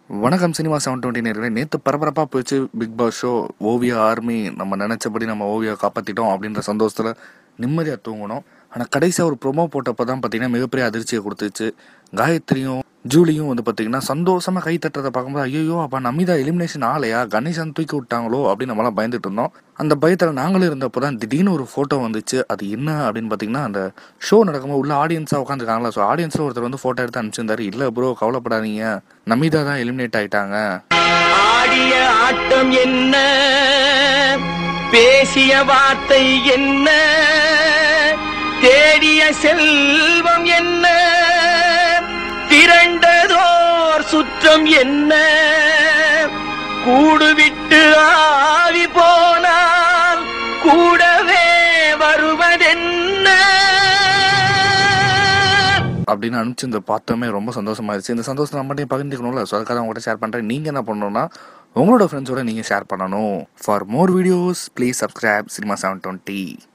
வணக்கம் cinema seven twenty நேர்களே நேற்று பரபரப்பாக போச்சு big boss show Oviya army நம்ம நினச்சபடி நம்ம ஓவியா காப்பாற்றிட்டோம் அப்படின்ற சந்தோஷத்தில் நிம்மதியாக தூங்கணும் ஆனால் கடைசியாக ஒரு ப்ரொமோ போட்டப்போ தான் பார்த்தீங்கன்னா மிகப்பெரிய அதிர்ச்சியை கொடுத்துச்சு காயத்ரியும் ஜூலியும் வந்து பார்த்தீங்கன்னா சந்தோஷமாக கை தட்டுறதை பார்க்கும்போது ஐயோ அப்போ நமிதா எலிமினேஷன் ஆலையா கணேசன் தூக்கி விட்டாங்களோ அப்படின்னு நம்மளாம் பயந்துட்டு இருந்தோம் அந்த பயத்தில் நாங்களும் இருந்தப்போ தான் திடீர்னு ஒரு ஃபோட்டோ வந்துச்சு அது என்ன அப்படின்னு பார்த்தீங்கன்னா அந்த ஷோ நடக்கும்போது உள்ள ஆடியன்ஸாக உட்காந்துருக்காங்களா ஸோ ஆடியன்ஸில் ஒருத்தர் வந்து ஃபோட்டோ எடுத்து அனுப்பிச்சிருந்தாரு இல்லை ப்ரோ கவலைப்படாதீங்க நமிதா தான் எலிமினேட் ஆயிட்டாங்க ஆடிய ஆட்டம் என்ன பேசிய வார்த்தை என்ன தேடிய செல்வம் என்ன திரண்டதோர் சுற்றம் என்ன கூடு விட்டு ஆவி போனால் கூடவே வருவதென்ன அப்படின்னு அனுப்பிச்சு பார்த்தோமே ரொம்ப சந்தோஷமாயிருச்சு இந்த சந்தோஷம் நம்மகிட்டே பகிர்ந்துக்கணும்ல ஸோ அதுக்காக உங்கள்கிட்ட ஷேர் பண்ணுறேன் நீங்கள் என்ன பண்ணணும்னா உங்களோட ஃப்ரெண்ட்ஸோட நீங்கள் ஷேர் பண்ணணும் for more videos please subscribe cinema seven twenty